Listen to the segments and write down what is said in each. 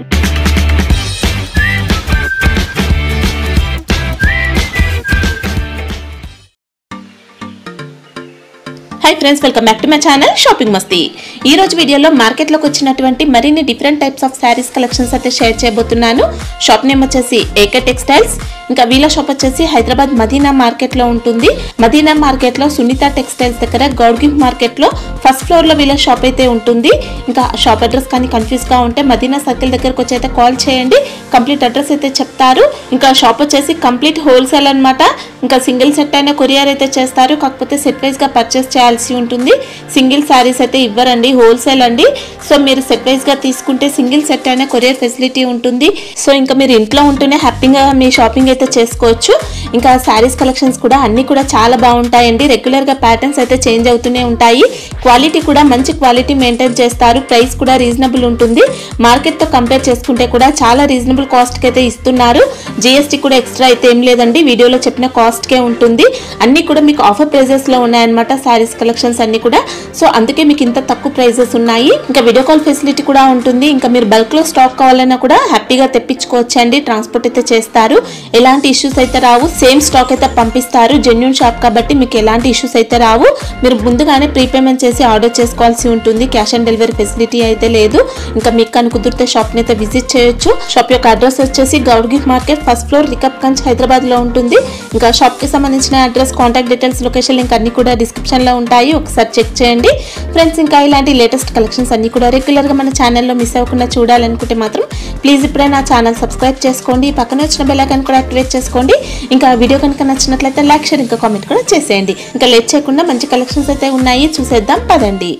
Hi friends welcome back to my channel shopping Masti ఈ రోజు వీడియోలో మార్కెట్లోకి వచ్చినటువంటి మరిన్ని different types of sarees collections అయితే షేర్ చేయబోతున్నాను షాప్ నేమ్ వచ్చేసి ఏకే టెక్స్టైల్స్ ఇంకా వీళ్ళ షాప్ వచ్చేసి హైదరాబాద్ మదీనా మార్కెట్ లో ఉంటుంది మదీనా మార్కెట్ లో సునీత టెక్స్టైల్స్ దగ్గర గౌడ్గిఫ్ మార్కెట్ లో ఫస్ట్ ఫ్లోర్ లో వీళ్ళ షాప్ అయితే ఉంటుంది ఇంకా షాప్ అడ్రస్ కానీ కన్ఫ్యూజ్ గా ఉంటే మదీనా సర్కిల్ దగ్గరకు వచ్చి అయితే కాల్ చేయండి కంప్లీట్ అడ్రస్ అయితే చెప్తారు ఇంకా షాప్ వచ్చేసి కంప్లీట్ హోల్సేల్ అన్నమాట ఇంకా సింగిల్ సెట్ అయిన కొరియర్ అయితే చేస్తారు కాకపోతే సెట్ వైజ్ గా పర్చేస్ చేయాల్సి ఉంటుంది సింగిల్ శారీస్ అయితే ఇవ్వరండి హోల్సేల్ అండి సో మీరు సెట్ వైజ్ గా తీసుకుంటే సింగిల్ సెట్ అయిన కొరియర్ ఫెసిలిటీ ఉంటుంది సో ఇంకా మీరు ఇంట్లో ఉంటూనే హ్యాపీగా మీ షాపింగ్ అయితే చేసుకోవచ్చు ఇంకా శారీస్ కలెక్షన్స్ కూడా అన్ని కూడా చాలా బాగుంటాయండి రెగ్యులర్ గా ప్యాటర్న్స్ అయితే చేంజ్ అవుతూనే ఉంటాయి క్వాలిటీ కూడా మంచి క్వాలిటీ మెయింటైన్ చేస్తారు ప్రైస్ కూడా రీజనబుల్ ఉంటుంది మార్కెట్ తో కంపేర్ చేసుకుంటే కూడా చాలా రీజనబుల్ కాస్ట్ కి అయితే ఇస్తున్నారు జిఎస్టీ కూడా ఎక్స్ట్రా అయితే ఏం లేదండి వీడియోలో చెప్పిన కాస్ట్ కే ఉంటుంది అన్ని కూడా మీకు ఆఫర్ ప్రైజెస్ లో ఉన్నాయన్నమాట శారీస్ కలెక్షన్స్ అన్ని కూడా సో అందుకే మీకు ఇంత తక్కువ ప్రైజెస్ ఉన్నాయి ఇంకా వీడియో కాల్ ఫెసిలిటీ కూడా ఉంటుంది ఇంకా మీరు బల్క్ లో స్టాక్ కావాలన్నా కూడా హ్యాపీగా తెప్పించుకోవచ్చు అండి ట్రాన్స్పోర్ట్ అయితే చేస్తారు ఎలాంటి ఇష్యూస్ అయితే రావు సేమ్ స్టాక్ అయితే పంపిస్తారు జెన్యున్ షాప్ కాబట్టి మీకు ఎలాంటి ఇష్యూస్ అయితే రావు మీరు ముందుగానే ప్రీపేమెంట్ చేసి ఆర్డర్ చేసుకోవాల్సి ఉంటుంది క్యాష్ ఆన్ డెలివరీ ఫెసిలిటీ అయితే లేదు ఇంకా మీకు కానీ కుదిరితే షాప్ ని అయితే విజిట్ చేయొచ్చు షాప్ యొక్క అడ్రస్ వచ్చేసి Goud gift market first floor Rikab Ganj Hyderabad లో ఉంటుంది ఇంకా షాప్ కి సంబంధించిన address contact details location link అన్ని కూడా డిస్క్రిప్షన్ లో ఉంటాయి ఒకసారి చెక్ చేయండి ఫ్రెండ్స్ ఇంకా ఇలాంటి లేటెస్ట్ కలెక్షన్స్ అన్ని కూడా రెగ్యులర్ గా మన ఛానల్లో మిస్ అవ్వకుండా చూడాలనుకుంటే మాత్రం ప్లీజ్ ఇప్పుడే నా ఛానల్ సబ్స్క్రైబ్ చేసుకోండి పక్కన వచ్చిన బెల్ ఐకాన్ కూడా యాక్టివేట్ చేసుకోండి ఇంకా వీడియో కనుక నచ్చినట్లయితే లైక్ షేర్ ఇంకా కామెంట్ కూడా చేసేయండి ఇంకా లేట్ చేయకుండా మంచి కలెక్షన్స్ అయితే ఉన్నాయి చూసేద్దాం పదండి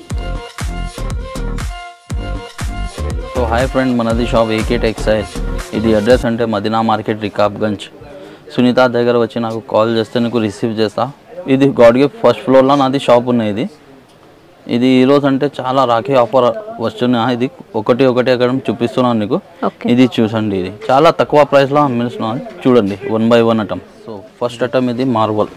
సో హాయ్ ఫ్రెండ్ మనది షాప్ ఏకే టెక్స్టైల్ ఇది అడ్రస్ అంటే మదీనా మార్కెట్ రికాబ్గంజ్ సునీత దగ్గర వచ్చి నాకు కాల్ చేస్తే నీకు రిసీవ్ చేస్తా ఇది గాడ్కి ఫస్ట్ ఫ్లోర్లో నాది షాప్ ఉన్నాయి ఇది ఇది ఈరోజు అంటే చాలా రాఖీ ఆఫర్ వస్తున్నా ఇది ఒకటి ఒకటి అక్కడ చూపిస్తున్నాను నీకు ఓకే ఇది చూసండి ఇది చాలా తక్కువ ప్రైస్లో అమ్మిస్తున్నాను చూడండి one by one item so first item ఇది మార్బల్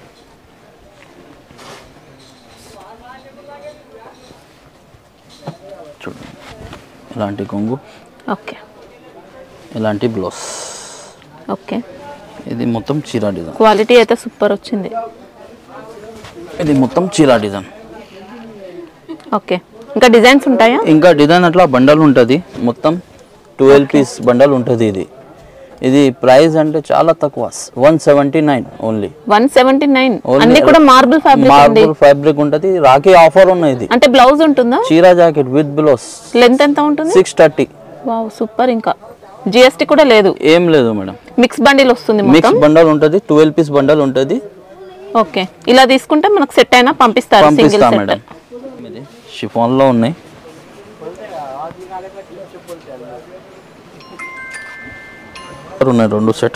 చూడండి ఇలాంటి కొంగు ఓకే ఇలాంటి బ్లౌజ్ ఓకే ఇది మొత్తం చీరా డిజైన్ క్వాలిటీ అయితే సూపర్ వచ్చింది ఇది మొత్తం చీరా డిజైన్ ఓకే ఇంకా డిజైన్స్ ఉంటాయా ఇంకా డిజైన్ అట్లా బండల్ ఉంటుంది మొత్తం ట్వెల్వ్ పీస్ బండల్ ఉంటుంది ఇది ఇది ప్రైస్ అంటే చాలా తక్కువ one seventy nine only one seventy nine Only- అన్ని కూడా మార్బుల్ ఫ్యాబ్రిక్ ఉంది మార్బుల్ ఫ్యాబ్రిక్ ఉంటుంది రాఖీ ఆఫర్ ఉన్నాయి ఇది అంటే బ్లౌజ్ ఉంటుందా చీరా జాకెట్ విత్ బ్లౌజ్ లెంత్ ఎంత ఉంటుంది సిక్స్ థర్టీ వావ్ సూపర్ ఇంకా జిఎస్టీ కూడా లేదు ఏం లేదు మేడం మిక్స్ బండిల్ వస్తుంది మొత్తం మిక్స్ బండల్ ఉంటుంది ట్వెల్వ్ పీస్ బండల్ ఉంటుంది ఓకే ఇలా తీసుకుంటే మనకు సెట్ అయినా పంపిస్తారు సింగిల్ పంపిస్తా సెట్ మేడం ఇది షిఫాన్లో ఉన్నాయి ఉన్నాయి రెండు సెట్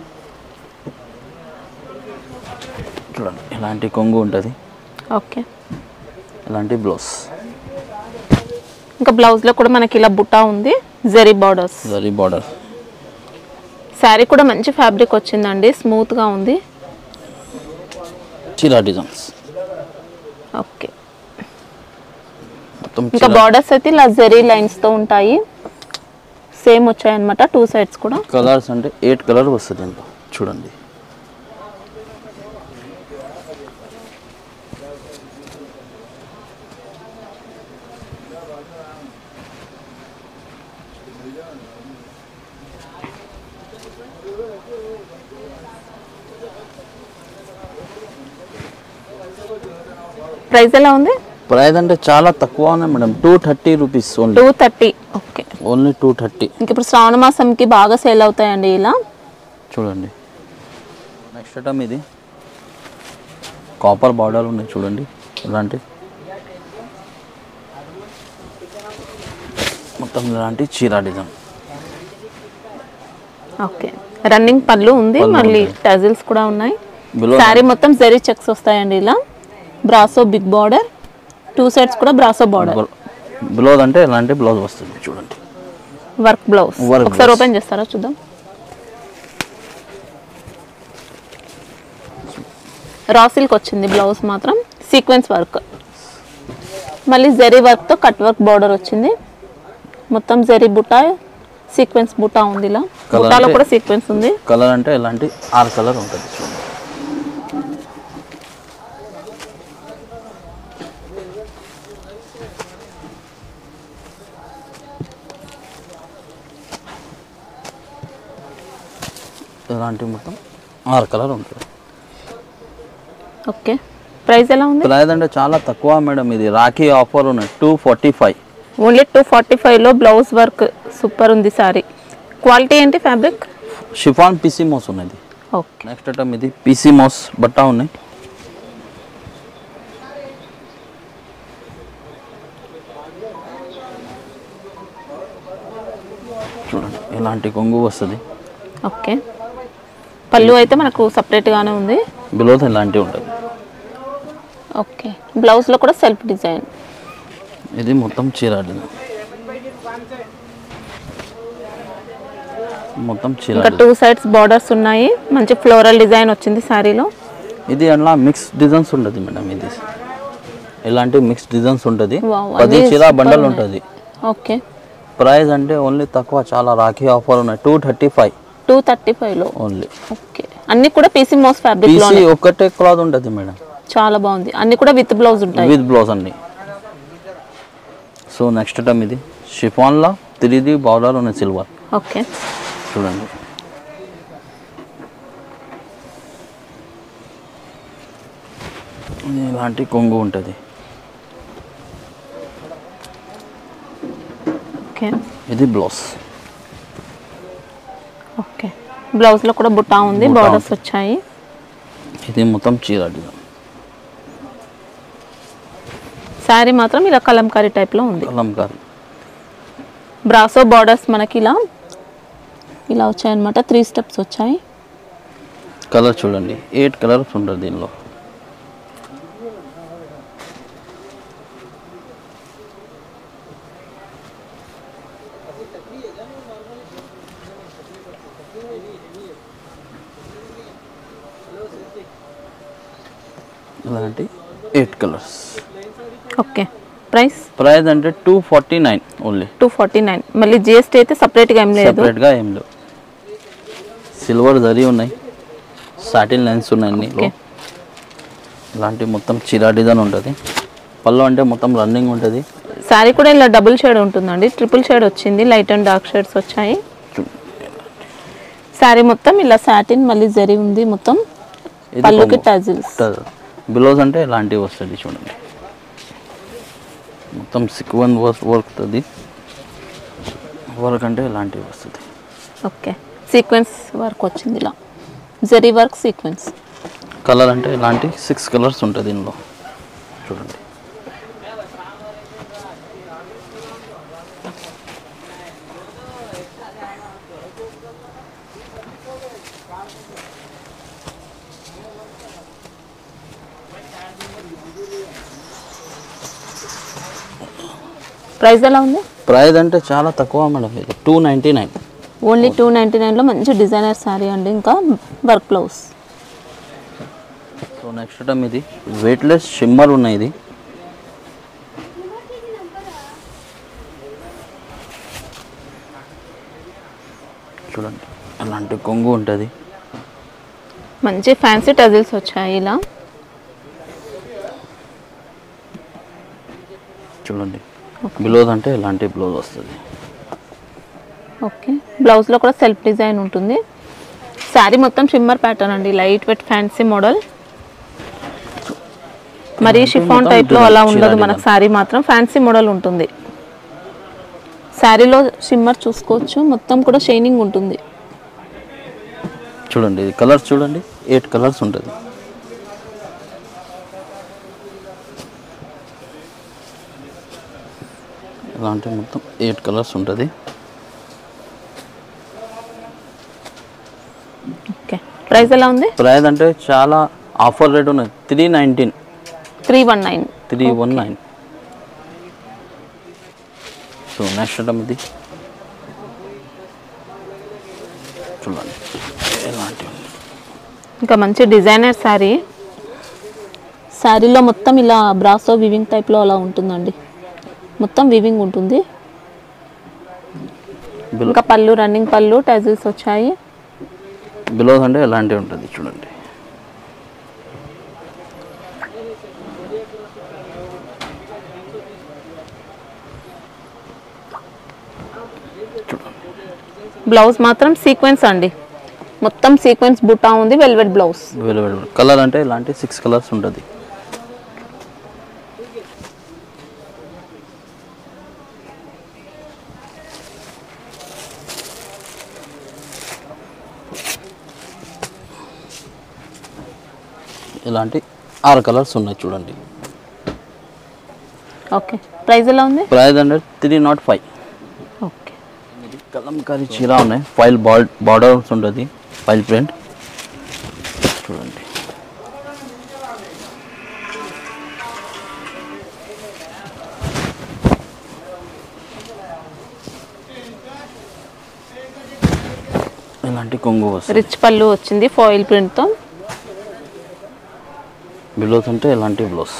చూడండి ఇలాంటి కొంగు ఉంటుంది ఓకే ఇలాంటి బ్లౌజ్ ఇంకా బ్లౌజ్ లో కూడా మనకి ఇలా బుట్టా ఉంది జెరీ బార్డర్స్ జరీ బార్డర్ శారీ కూడా మంచి ఫ్యాబ్రిక్ వచ్చిందండి స్మూత్ గా ఉంది చీరా డిజైన్స్ ఓకే మొత్తం ఇంకా బార్డర్స్ అయితే ఇలా జెరీ లైన్స్ తో ఉంటాయి సేమ్ వచ్చాయన్నమాట టూ సైడ్స్ కూడా కలర్స్ అంటే ఎయిట్ కలర్ వస్తుంది దీంట్లో చూడండి ప్రైస్ ఎలా ఉంది ప్రైస్ అంటే చాలా తక్కువ ఉన్నాయి madam two thirty rupees only two thirty okay only two thirty ఇంక ఇప్పుడు శ్రావణ మాసంకి బాగా సేల్ అవుతాయండి ఇలా చూడండి నెక్స్ట్ ఐటమ్ ఇది కాపర్ బార్డర్ ఉన్నాయి చూడండి ఇలాంటి మొత్తం ఇలాంటి చీరా డిజైన్ ఓకే రన్నింగ్ పళ్ళు ఉంది పళ్ళు మళ్ళీ ఉంటాయి. టజిల్స్ కూడా ఉన్నాయి బిలో శారీ మొత్తం జరీ చెక్స్ వస్తాయండి ఇలా brasso big border two sides కూడా బ్రాసో బార్డర్ బ్లౌజ్ అంటే ఇలాంటి బ్లౌజ్ వస్తుంది చూడండి వర్క్ బ్లౌజ్ Work ఒకసారి blouse. ఓపెన్ చేస్తారా చూద్దాం రా సిల్క్ వచ్చింది బ్లౌజ్ మాత్రం సీక్వెన్స్ వర్క్ మళ్ళీ జరీ వర్క్తో కట్ వర్క్ బార్డర్ వచ్చింది మొత్తం జరీ బుట్ట సీక్వెన్స్ బుటా ఉంది ఇలా Colour బుటాలో అంటే- కూడా సీక్వెన్స్ ఉంది కలర్ అంటే ఇలాంటి ఆరు కలర్ ఉంటుంది చూడండి ఇలాంటి మొత్తం ఆరు కలర్ ఉంటుంది ఓకే ప్రైస్ ఎలా ఉంది ప్రైస్ అంటే చాలా తక్కువ మేడం ఇది రాఖీ ఆఫర్ ఉన్నాయి two forty five only two forty ఫైవ్లో బ్లౌజ్ వర్క్ సూపర్ ఉంది సారీ క్వాలిటీ ఏంటి ఫ్యాబ్రిక్ షిఫాన్ పీసీ మోస్ ఉన్నది ఓకే నెక్స్ట్ ఐటమ్ ఇది పీసీ మోస్ బట్ట ఉన్నాయి చూడండి ఇలాంటి కొంగు వస్తుంది ఓకే పళ్ళు అయితే మనకు సపరేట్గానే ఉంది బిలో ఇలాంటివి ఉంటుంది ఓకే బ్లౌజ్లో కూడా సెల్ఫ్ డిజైన్ ఇది మొత్తం చీర డిజైన్ మొత్తం చీర ఇంకా టూ సైడ్స్ బార్డర్స్ ఉన్నాయి మంచి ఫ్లోరల్ డిజైన్ వచ్చింది శారీలో ఇది అలా మిక్స్ డిజైన్స్ ఉంటుంది మేడం ఇది ఇలాంటి మిక్స్ డిజైన్స్ ఉంటుంది Wow, పది అన్నీ చీర super బండల్ ఉన్నాయి. ఉంటుంది ఓకే ప్రైస్ అంటే ఓన్లీ తక్కువ చాలా రాఖీ ఆఫర్ ఉన్నాయి two thirty five two thirty ఫైవ్లో ఓన్లీ ఓకే అన్ని కూడా పీసీ మోస్ ఫ్యాబ్రిక్ పీసీ లోనే ఒక్కటే క్లాత్ ఉంటుంది మేడం చాలా బాగుంది అన్ని కూడా విత్ బ్లౌజ్ ఉంటాయి విత్ బ్లౌజ్ అన్ని సో నెక్స్ట్ టైం ఇది షిఫాన్లో త్రీ డి బార్డర్ ఉన్నాయి సిల్వర్ ఓకే చూడండి ఇలాంటి కొంగు ఉంటుంది ఓకే ఇది బ్లౌజ్ ఓకే బ్లౌజ్లో కూడా బుట్టా ఉంది బుట్టా బార్డర్స్ వచ్చాయి ఇది మొత్తం చీర డిజైన్ శారీ మాత్రం ఇలా కలంకారీ టైప్లో ఉంది కలంకారీ బ్రాసో బార్డర్స్ మనకి ఇలా ఇలా వచ్చాయన్నమాట త్రీ స్టెప్స్ వచ్చాయి కలర్ చూడండి ఎయిట్ కలర్స్ ఉంటుంది దీనిలో ఇలాంటి eight colours okay price price అంటే two forty nine only two forty nine మళ్ళీ జిఎస్టీ అయితే సపరేట్గా ఏం లేదు సెపరేట్గా ఏం లేవు సిల్వర్ జరీ ఉన్నాయి సాటిన్ లైన్స్ ఉన్నాయి అన్ని ఓకే ఇలాంటి మొత్తం చిరా డిజైన్ ఉంటుంది పళ్ళు అంటే మొత్తం రన్నింగ్ ఉంటుంది శారీ కూడా ఇలా డబుల్ షేడ్ ఉంటుందండి ట్రిపుల్ షేడ్ వచ్చింది లైట్ అండ్ డార్క్ షేడ్స్ వచ్చాయి శారీ మొత్తం ఇలా సాటిన్ మళ్ళీ జరీ ఉంది మొత్తం ఇది పళ్ళుకి కొంగు. టజిల్స్ బిలోస్ అంటే ఇలాంటివి వస్తుంది చూడండి మొత్తం సిక్వన్ వర్క్ వర్క్తుంది వర్క్ అంటే ఇలాంటివి వస్తుంది ఓకే సీక్వెన్స్ వర్క్ వచ్చింది ఇలా జరీ వర్క్ సీక్వెన్స్ కలర్ అంటే ఇలాంటి సిక్స్ కలర్స్ ఉంటుంది దీనిలో చూడండి ప్రైస్ ఎలా ఉంది ప్రైస్ అంటే చాలా తక్కువ మేడం ఇది two ninety nine only two ninety నైన్లో మంచి డిజైనర్ శారీ అండి ఇంకా work blouse so next time ఇది వెయిట్లెస్ షిమ్మర్ ఉన్నాయి ఇది చూడండి అలాంటి కొంగు ఉంటుంది మంచి ఫ్యాన్సీ టజిల్స్ వచ్చాయి ఇలా చూడండి బ్లౌజ్ అంటే ఇలాంటి బ్లౌజ్ వస్తుంది ఓకే బ్లౌజ్లో కూడా సెల్ఫ్ డిజైన్ ఉంటుంది శారీ మొత్తం షిమ్మర్ ప్యాటర్న్ అండి లైట్ వెయిట్ ఫ్యాన్సీ మోడల్ మరి షిఫాన్ మొత్తం టైప్లో అలా చీర ఉండదు design. మనకు శారీ మాత్రం ఫ్యాన్సీ మోడల్ ఉంటుంది శారీలో షిమ్మర్ చూసుకోవచ్చు మొత్తం కూడా షైనింగ్ ఉంటుంది చూడండి ఇది కలర్స్ చూడండి ఎయిట్ కలర్స్ ఉంటుంది ఇలాంటి మొత్తం ఎయిట్ కలర్స్ ఉంటుంది ఓకే ప్రైస్ ఎలా ఉంది ప్రైస్ అంటే చాలా ఆఫర్ రేట్ ఉన్నది three nineteen three one nine three one nine so next item ఇది చూడండి ఇలాంటివి ఇంకా మంచి డిజైనర్ శారీ శారీలో మొత్తం ఇలా బ్రాసో వివింగ్ టైప్లో అలా ఉంటుందండి మొత్తం వివింగ్ ఉంటుంది బిలో ఇంకా పళ్ళు రన్నింగ్ పళ్ళు టజిల్స్ వచ్చాయి బిలోస్ అంటే ఎలాంటివి ఉంటుంది చూడండి బ్లౌజ్ మాత్రం సీక్వెన్స్ అండి మొత్తం సీక్వెన్స్ బుట్టా ఉంది వెల్వెట్ బ్లౌజ్ అవైలబుల్ కలర్ అంటే ఇలాంటి సిక్స్ కలర్స్ ఉంటుంది ఇలాంటి ఆరు కలర్స్ ఉన్నాయి చూడండి ఓకే ప్రైస్ ఎలా ఉంది ప్రైస్ అంటే త్రీ నాట్ ఫైవ్ ఓకే ఇది కలంకారీ చీర ఉన్నాయి ఫైల్ బాల్ బార్డర్స్ ఉంటుంది ఫైల్ ప్రింట్ చూడండి ఇలాంటి కొంగు వస్తుంది రిచ్ పళ్ళు వచ్చింది ఫాయిల్ ప్రింట్తో బిలోస్ అంటే ఇలాంటి బ్లౌజ్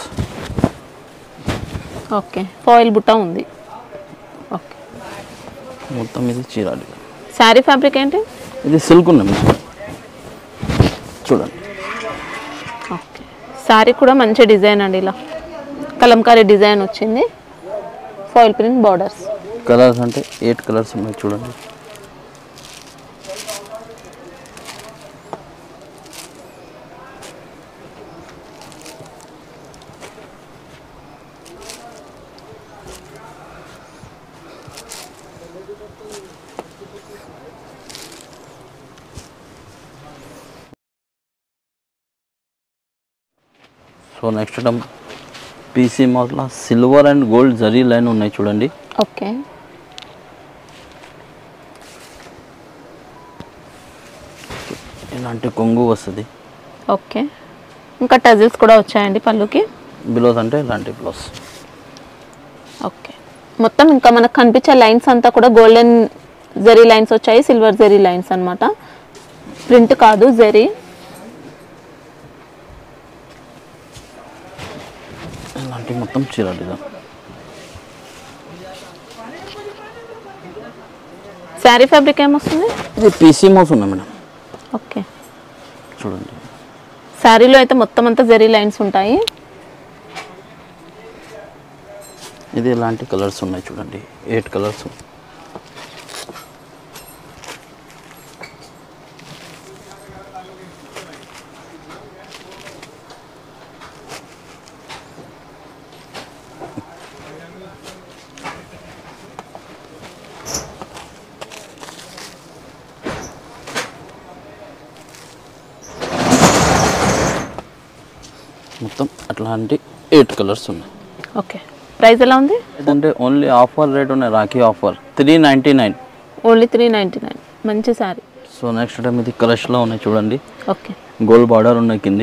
ఓకే ఫాయిల్ బుట్ట ఉంది ఓకే మొత్తం ఇది చీర శారీ ఫ్యాబ్రిక్ ఏంటి ఇది సిల్క్ ఉంది మీకు చూడండి ఓకే శారీ కూడా మంచి డిజైన్ అండి ఇలా కలంకారీ డిజైన్ వచ్చింది ఫాయిల్ ప్రింట్ బార్డర్స్ కలర్స్ అంటే ఎయిట్ కలర్స్ ఉన్నాయి చూడండి సో నెక్స్ట్ ఐటమ్ పీసీ మోస్లో సిల్వర్ అండ్ గోల్డ్ జరీ లైన్ ఉన్నాయి చూడండి ఓకే ఇలాంటి కొంగు వస్తుంది ఓకే ఇంకా టజిల్స్ కూడా వచ్చాయండి పళ్ళుకి బిలోస్ అంటే ఇలాంటి బ్లౌజ్ ఓకే మొత్తం ఇంకా మనకు కనిపించే లైన్స్ అంతా కూడా గోల్డెన్ జెరీ లైన్స్ వచ్చాయి సిల్వర్ జెరీ లైన్స్ అన్నమాట ప్రింట్ కాదు జెరీ ఇలాంటి మొత్తం చీర డిజైన్ శారీ ఫ్యాబ్రిక్ ఏమొస్తుంది ఇది పీసీ మోస్ ఉన్నాయి మేడం ఓకే చూడండి శారీలో అయితే మొత్తం అంతా జెరీ లైన్స్ ఉంటాయి ఇది ఇలాంటి కలర్స్ ఉన్నాయి చూడండి ఎయిట్ కలర్స్ మొత్తం అట్లాంటి ఎయిట్ కలర్స్ ఉన్నాయి ఓకే ప్రైస్ ఎలా ఉంది ఇదంటే ఓన్లీ ఆఫర్ రేట్ ఉన్నాయి Rakhi offer three ninety nine only three ninety nine మంచి శారీ సో నెక్స్ట్ టైం ఇది కలర్స్లో ఉన్నాయి చూడండి ఓకే గోల్డ్ బార్డర్ ఉన్నాయి కింది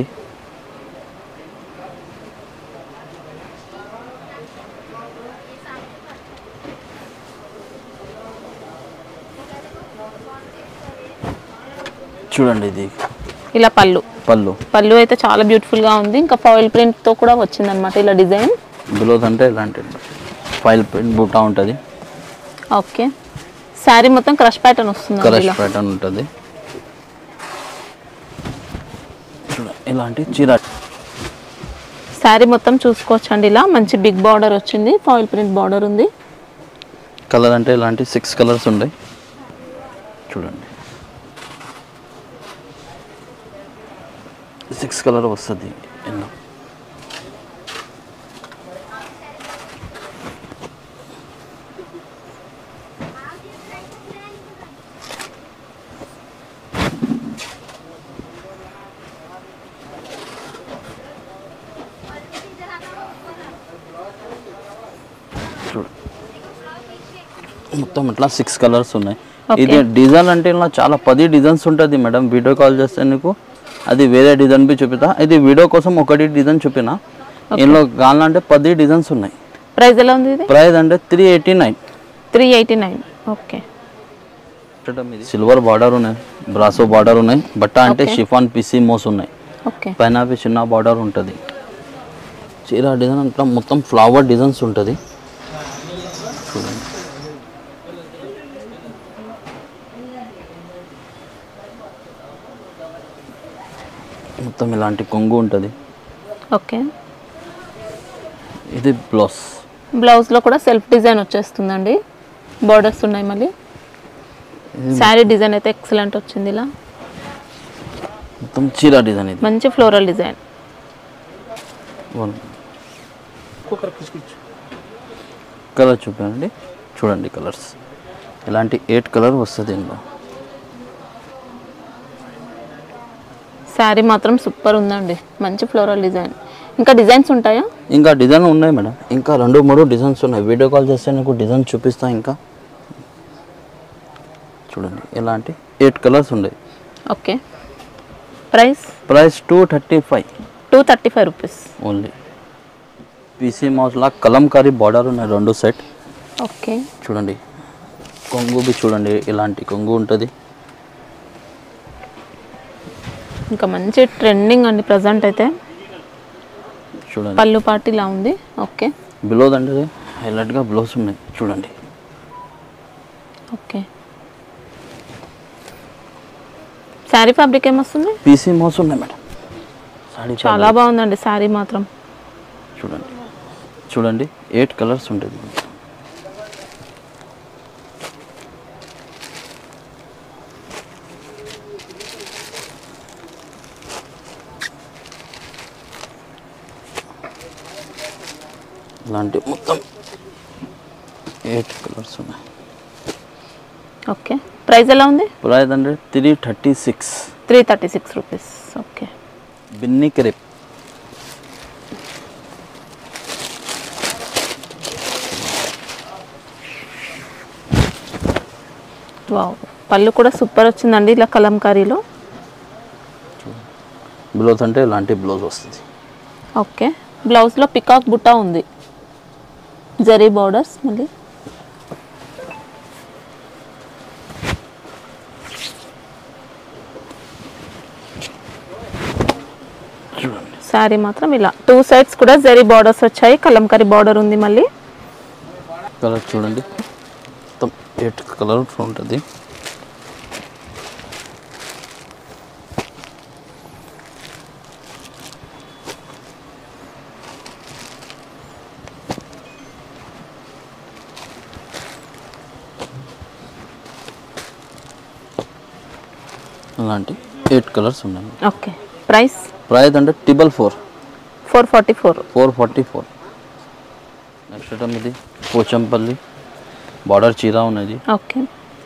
చూడండి ఇది ఇలా పళ్ళు పళ్ళు పళ్ళు అయితే చాలా బ్యూటిఫుల్గా ఉంది ఇంకా ఫాయిల్ ప్రింట్తో కూడా వచ్చిందనమాట ఇలా డిజైన్ బిలోస్ అంటే ఇలాంటి ఫైల్ ప్రింట్ బుట్టా ఉంటుంది ఓకే శారీ మొత్తం క్రష్ ప్యాటర్న్ వస్తుంది కలర్స్ ఇలా ప్యాటర్న్ ఉంటుంది చూడ ఇలాంటి చీర శారీ మొత్తం చూసుకోవచ్చు అండి ఇలా మంచి బిగ్ బార్డర్ వచ్చింది ఫాయిల్ ప్రింట్ బార్డర్ ఉంది కలర్ అంటే ఇలాంటి సిక్స్ కలర్స్ ఉన్నాయి చూడండి సిక్స్ కలర్ వస్తుంది ఎన్నో చూడు మొత్తం ఇట్లా సిక్స్ కలర్స్ ఉన్నాయి Okay. ఇది డిజైన్ అంటే ఇలా చాలా పది డిజైన్స్ ఉంటుంది మేడం వీడియో కాల్ చేస్తే నీకు అది వేరే డిజైన్ బి చూపిస్తా ఇది వీడియో కోసం ఒకటి డిజైన్ చూపిన ఇందులో కావాలంటే పది డిజైన్స్ ఉన్నాయి ప్రైస్ ఎలా ఉంది ఇది ప్రైస్ అంటే three eighty nine three eighty nine okay silver border ఉన్నాయి బ్రాసో బార్డర్ ఉన్నాయి బట్ట అంటే Okay. షిఫాన్ పిసి మోస్ ఉన్నాయి ఓకే పైన అవి చిన్న బార్డర్ ఉంటుంది చీర డిజైన్ అంతా మొత్తం ఫ్లవర్ డిజైన్స్ ఉంటుంది చూడండి మొత్తం ఇలాంటి కొంగు ఉంటుంది ఓకే ఇది బ్లౌజ్ బ్లౌజ్లో కూడా సెల్ఫ్ డిజైన్ వచ్చేస్తుందండి బార్డర్స్ ఉన్నాయి మళ్ళీ శారీ డిజైన్ అయితే ఎక్సలెంట్ వచ్చింది ఇలా మొత్తం చీర డిజైన్ ఇది మంచి ఫ్లోరల్ డిజైన్ వన్ కలర్ చూపానండి చూడండి కలర్స్ ఇలాంటి ఎయిట్ కలర్ వస్తుంది ఇందులో శారీ మాత్రం సూపర్ ఉందండి మంచి ఫ్లోరల్ డిజైన్ ఇంకా డిజైన్స్ ఉంటాయా ఇంకా డిజైన్ ఉన్నాయి మేడం ఇంకా రెండు మూడు డిజైన్స్ ఉన్నాయి వీడియో కాల్ చేస్తే నీకు డిజైన్ చూపిస్తా ఇంకా చూడండి ఇలాంటి ఎయిట్ కలర్స్ ఉన్నాయి okay price price two thirty five two thirty five rupees only PC మౌస్లా కలంకారీ బార్డర్ ఉన్నాయి రెండు సెట్ ఓకే చూడండి కొంగు బి చూడండి ఇలాంటి కొంగు ఉంటుంది ఇంకా మంచి ట్రెండింగ్ అండి ప్రజెంట్ అయితే చూడండి పళ్ళు పాటు ఇలా ఉంది ఓకే బిలో దండి హైలైట్గా బ్లౌజ్ ఉన్నాయి చూడండి ఓకే శారీ ఫ్యాబ్రిక్ ఏమొస్తుంది పీసీ మౌస్ ఉన్నాయి మేడం సాడీ చాలా బాగుందండి శారీ మాత్రం చూడండి చూడండి ఎయిట్ కలర్స్ ఉంటుంది ఇలాంటి మొత్తం ఎయిట్ కలర్స్ ఉన్నాయి ఓకే ప్రైస్ ఎలా ఉంది ప్రైస్ అంటే three thirty six three thirty six rupees okay Binny crepe wow పళ్ళు కూడా సూపర్ వచ్చిందండి ఇలా కలంకారీలో బ్లౌజ్ అంటే ఇలాంటి బ్లౌజ్ వస్తుంది ఓకే బ్లౌజ్లో పికాక్ బుట్ట ఉంది జరీ బార్డర్స్ మళ్ళీ చూడండి శారీ మాత్రం ఇలా టూ సైడ్స్ కూడా జరీ బార్డర్స్ వచ్చాయి కలంకారీ బార్డర్ ఉంది మళ్ళీ కలర్ చూడండి మొత్తం ఎయిట్ కలర్ ఉంటుంది అలాంటి ఎయిట్ కలర్స్ ఉన్నాయి ఓకే ప్రైస్ ప్రైస్ అంటే triple four four forty four four forty four next item ఇది పోచంపల్లి బార్డర్ చీర ఉన్నది ఓకే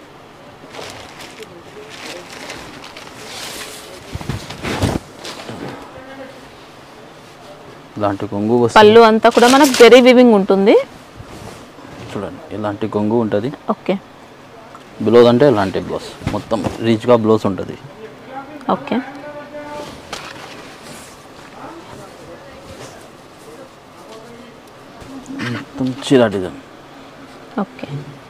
ఇలాంటి కొంగు వస్తుంది పళ్ళు అంతా కూడా మనకు జరీ వివింగ్ ఉంటుంది చూడండి ఇలాంటి కొంగు ఉంటుంది ఓకే బ్లౌజ్ అంటే ఇలాంటి బ్లౌజ్ మొత్తం రీచ్గా బ్లౌజ్ ఉంటుంది ఓకే మొత్తం చీర డిజైన్ ఓకే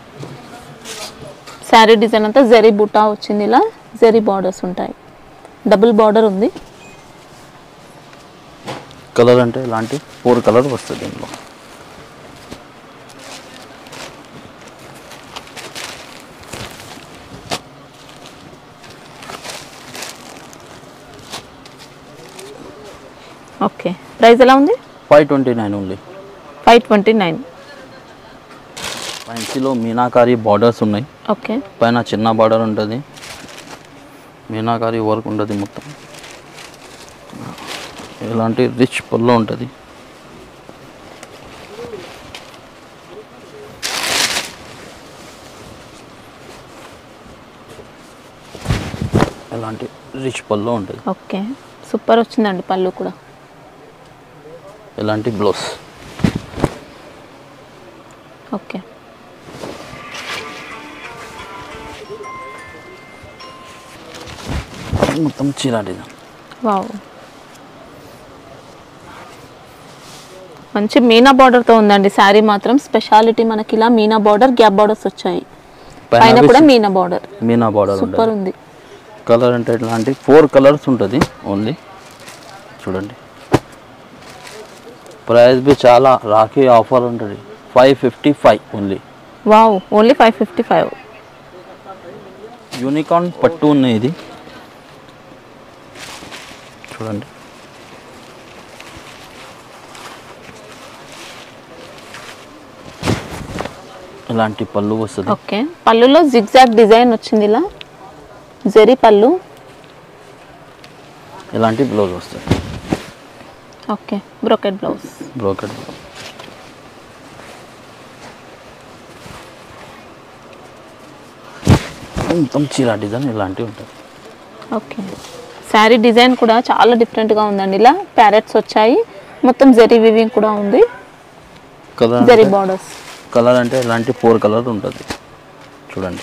శారీ డిజైన్ అంతా జరీ బుటా వచ్చింది ఇలా జరీ బార్డర్స్ ఉంటాయి డబుల్ బార్డర్ ఉంది కలర్ అంటే ఇలాంటి ఫోర్ కలర్ వస్తుంది దీనిలో ఓకే ప్రైస్ ఎలా ఉంది five twenty nine only five twenty nine ఫ్యాన్సీలో మీనాకారి బార్డర్స్ ఉన్నాయి ఓకే పైన చిన్న బార్డర్ ఉంటుంది మీనాకారి వర్క్ ఉంటుంది మొత్తం ఇలాంటి రిచ్ పళ్ళు ఉంటుంది ఇలాంటి రిచ్ పళ్ళు ఉంటుంది ఓకే సూపర్ వచ్చిందండి పళ్ళు కూడా ఇలాంటి బ్లౌజ్ ఓకే మొత్తం చీర డిజైన్ వావ్ మంచి మీనా బార్డర్తో ఉందండి శారీ మాత్రం స్పెషాలిటీ మనకి ఇలా మీనా బార్డర్ గ్యాప్ బార్డర్స్ వచ్చాయి పైన పైన కూడా Meena border Meena border super ఉంటుంది ఉంది కలర్ అంటే ఇట్లాంటి ఫోర్ కలర్స్ ఉంటుంది ఓన్లీ చూడండి ప్రైస్ బి చాలా రాఖీ ఆఫర్ ఉంటుంది five fifty five only wow only five fifty five unicorn పట్టు ఉన్నాయి ఇది చూడండి ఇలాంటి పళ్ళు వస్తుంది ఓకే పళ్ళులో జిగ్జాగ్ డిజైన్ వచ్చింది ఇలా జరీ పళ్ళు ఇలాంటి బ్లౌజ్ వస్తుంది okay brocade blouse brocade blouse మొత్తం చీర డిజైన్ ఇలాంటివి ఉంటుంది ఓకే శారీ డిజైన్ కూడా చాలా డిఫరెంట్గా ఉందండి ఇలా ప్యారెట్స్ వచ్చాయి మొత్తం జరీ వివింగ్ కూడా ఉంది కలర్ జరీ బార్డర్స్ కలర్ అంటే ఇలాంటి ఫోర్ కలర్ ఉంటుంది చూడండి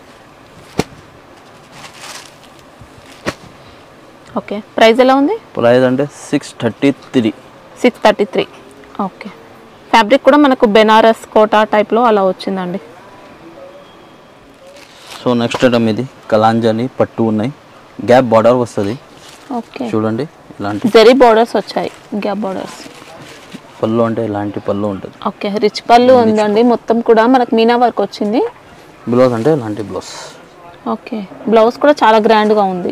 ఓకే ప్రైస్ ఎలా ఉంది ప్రైస్ అంటే six thirty three six thirty three okay fabric కూడా మనకు బెనారస్ కోటా టైప్లో అలా వచ్చిందండి సో నెక్స్ట్ ఐటమ్ ఇది కలాంజని పట్టు ఉన్నాయి గ్యాప్ బార్డర్ వస్తుంది ఓకే చూడండి ఇలాంటి జరీ బార్డర్స్ వచ్చాయి గ్యాప్ బార్డర్స్ పళ్ళు అంటే ఇలాంటి పళ్ళు ఉంటుంది ఓకే రిచ్ పళ్ళు ఉందండి మొత్తం కూడా మనకు మీనా వర్క్ వచ్చింది బ్లౌజ్ అంటే ఇలాంటి బ్లౌజ్ ఓకే బ్లౌజ్ కూడా చాలా గ్రాండ్గా ఉంది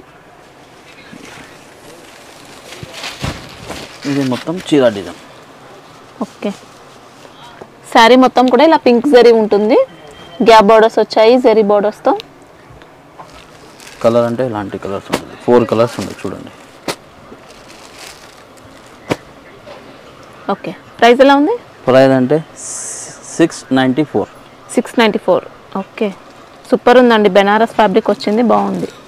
ఇది మొత్తం చీర డిజైన్ ఓకే శారీ మొత్తం కూడా ఇలా పింక్ జరీ ఉంటుంది గ్యాప్ బార్డర్స్ వచ్చాయి జరీ బార్డర్స్తో కలర్ అంటే ఇలాంటి కలర్స్ ఉంటుంది ఫోర్ కలర్స్ ఉంటుంది చూడండి ఓకే ప్రైస్ ఎలా ఉంది ప్రైస్ అంటే six ninety four six ninety four okay super ఉందండి బెనారస్ ఫ్యాబ్రిక్ వచ్చింది బాగుంది